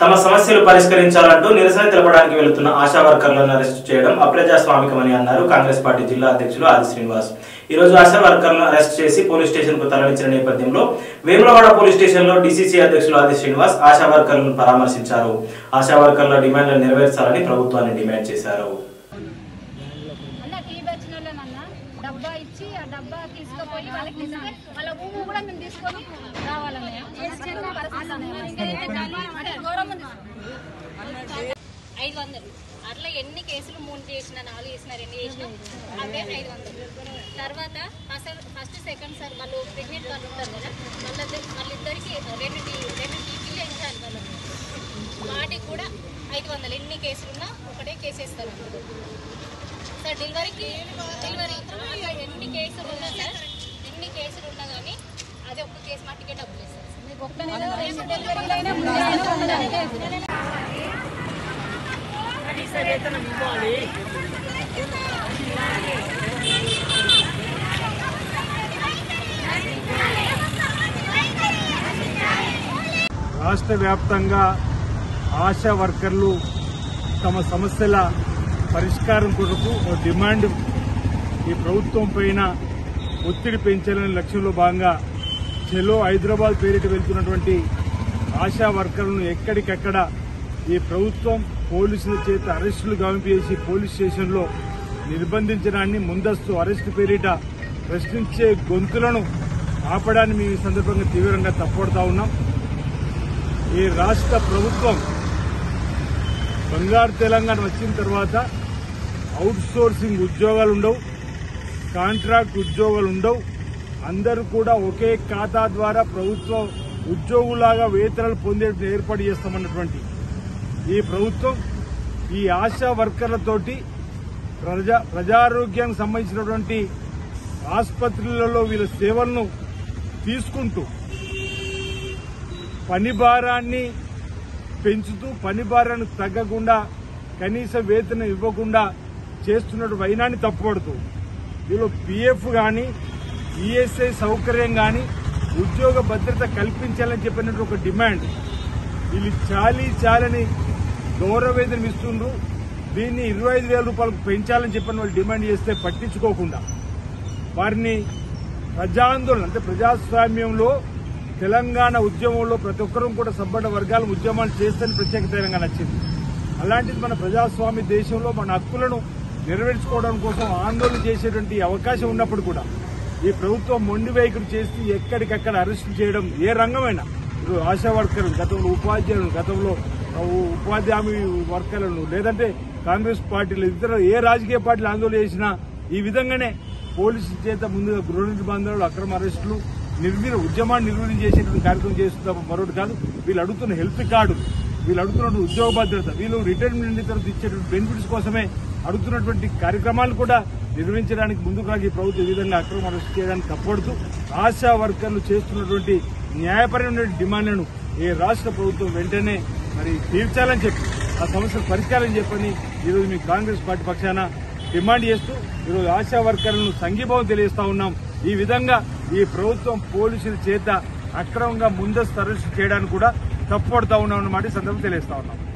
తమ సమస్యలు పరిష్కరించాలంటూ నిరసన తెలపడానికి వెళుతున్న ఆశా వర్కర్లను అరెస్ట్ చేయడం అప్రజాస్వామికమని అన్నారు కాంగ్రెస్ పార్టీ జిల్లా అధ్యక్షులు ఆది శ్రీనివాస్ ఈ రోజు ఆశా వర్కర్లను అరెస్ట్ చేసి పోలీస్ స్టేషన్ కు తరలించిన నేపథ్యంలో వేములవాడ పోలీస్ స్టేషన్ లో డీసీసీ అధ్యక్షులు ఆది శ్రీనివాస్ ఆశా వర్కర్లను పరామర్శించారు ఆశా వర్కర్ల డిమాండ్లు నెరవేర్చాలని ప్రభుత్వాన్ని డిమాండ్ చేశారు అన్న టీ వచ్చిన వాళ్ళనన్న డబ్బా ఇచ్చి ఆ డబ్బా తీసుకుపోయి వాళ్ళకి ఇస్తే వాళ్ళ భూమి కూడా మేము తీసుకొని రావాలన్నయ్య చిన్న పరిస్థితి అన్నయ్య. ఇంకైతే గాలి అంటే ఘోరం ఉంది. ఐదు వందలు అట్లా ఎన్ని కేసులు మూడు చేసిన నాలుగు చేసిన రెండు చేసిన అవే ఐదు వందలు తర్వాత అసలు ఫస్ట్ సెకండ్ సార్ వాళ్ళు ప్రెగ్నెంట్ వాళ్ళు ఉంటారు కదా వాళ్ళ వాళ్ళిద్దరికి రెండు టీ- రెండు టీపీలు వేయించాలి వాళ్ళకి వాటికి కూడా ఐదు వందలు ఎన్ని కేసులు ఉన్నా ఒకటే కేసు వేస్తారు సార్ డెలివరీకి డెలివరీ అట్లా ఎన్ని కేసులు ఉన్నా సార్ ఎన్ని కేసులు ఉన్నా కానీ అదే ఒక్క కేసు మట్టికే డబ్బులు ఇస్తారు మీకు ఒక్క నెల రెండు డెలివరీలైనా ముందు నెలలో ఉండాలి. రాష్ట్ర వ్యాప్తంగా ఆశా వర్కర్లు తమ సమస్యల పరిష్కారం కొరకు ఓ డిమాండ్ ఈ ప్రభుత్వం పైన ఒత్తిడి పెంచాలనే లక్ష్యంలో భాగంగా చెలో హైదరాబాద్ పేరిట వెళ్తున్నటువంటి ఆశా వర్కర్లను ఎక్కడికెక్కడ ఈ ప్రభుత్వం పోలీసుల చేత అరెస్టులు గావింపేసి పోలీస్ స్టేషన్లో నిర్బంధించడాన్ని ముందస్తు అరెస్టు పేరిట ప్రశ్నించే గొంతులను ఆపడాన్ని మేము ఈ సందర్భంగా తీవ్రంగా తప్పొడతా ఉన్నాం ఈ రాష్ట్ర ప్రభుత్వం బంగారు తెలంగాణ వచ్చిన తర్వాత అవుట్ సోర్సింగ్ ఉద్యోగాలు ఉండవు కాంట్రాక్ట్ ఉద్యోగాలు ఉండవు అందరూ కూడా ఒకే ఖాతా ద్వారా ప్రభుత్వ ఉద్యోగులాగా వేతనాలు పొందే ఏర్పాటు చేస్తామన్నటువంటి ఈ ప్రభుత్వం ఈ ఆశా వర్కర్లతోటి ప్రజా ప్రజారోగ్యానికి సంబంధించినటువంటి ఆసుపత్రులలో వీళ్ళ సేవలను తీసుకుంటూ పని భారాన్ని పెంచుతూ పని భారాన్ని తగ్గకుండా కనీస వేతనం ఇవ్వకుండా చేస్తున్న వైనాన్ని తప్పుపడుతూ వీళ్ళు పిఎఫ్ కానీ ఈఎస్ఐ సౌకర్యం కానీ ఉద్యోగ భద్రత కల్పించాలని చెప్పినట్టు ఒక డిమాండ్ వీళ్ళు చాలీ చాలని గౌరవ వేతనం ఇస్తుండ్రు దీన్ని ఇరవై ఐదు వేల రూపాయలకు పెంచాలని చెప్పిన వాళ్ళు డిమాండ్ చేస్తే పట్టించుకోకుండా వారిని ప్రజాందోళన అంటే ప్రజాస్వామ్యంలో తెలంగాణ ఉద్యమంలో ప్రతి ఒక్కరూ కూడా సంపన్న వర్గాల ఉద్యమాలు చేస్తేనే ప్రత్యేక తెలంగాణ వచ్చింది అలాంటిది మన ప్రజాస్వామ్య దేశంలో మన హక్కులను నెరవేర్చుకోవడం కోసం ఆందోళన చేసేటువంటి అవకాశం ఉన్నప్పుడు కూడా ఈ ప్రభుత్వం మొండి వైఖరి చేసి ఎక్కడికక్కడ అరెస్ట్ చేయడం ఏ రంగమైనా ఇప్పుడు ఆశా వర్కర్లు గతంలో ఉపాధ్యాయులు గతంలో ఉపాధి హామీ వర్కర్లను లేదంటే కాంగ్రెస్ పార్టీలు ఇతర ఏ రాజకీయ పార్టీలు ఆందోళన చేసినా ఈ విధంగానే పోలీసుల చేత ముందుగా గృహ నిర్బంధాలు అక్రమ అరెస్టులు నిర్వీర ఉద్యమాన్ని నిర్వీర్యం చేసేటువంటి కార్యక్రమం చేస్తున్న మరొకటి కాదు వీళ్ళు అడుగుతున్న హెల్త్ కార్డు వీళ్ళు అడుగుతున్న ఉద్యోగ భద్రత వీళ్ళు రిటైర్మెంట్ తర్వాత ఇచ్చేటువంటి బెనిఫిట్స్ కోసమే అడుగుతున్నటువంటి కార్యక్రమాలు కూడా నిర్వహించడానికి ముందుకు రాగి ఈ ప్రభుత్వం ఈ విధంగా అక్రమ అరెస్ట్ చేయడానికి తప్పడుతూ ఆశా వర్కర్లు చేస్తున్నటువంటి న్యాయపరమైన డిమాండ్లను ఈ రాష్ట్ర ప్రభుత్వం వెంటనే మరి తీర్చాలని చెప్పి ఆ సమస్యలు పరిష్కారం చెప్పని ఈరోజు మీ కాంగ్రెస్ పార్టీ పక్షాన డిమాండ్ చేస్తూ ఈరోజు ఆశా వర్కర్లను సంఘీభావం తెలియజేస్తా ఉన్నాం ఈ విధంగా ఈ ప్రభుత్వం పోలీసుల చేత అక్రమంగా ముందస్తు అరెస్టు చేయడానికి కూడా తప్పుపడతా ఉన్నామన్నమాట ఈ సందర్భం తెలియజేస్తా ఉన్నాం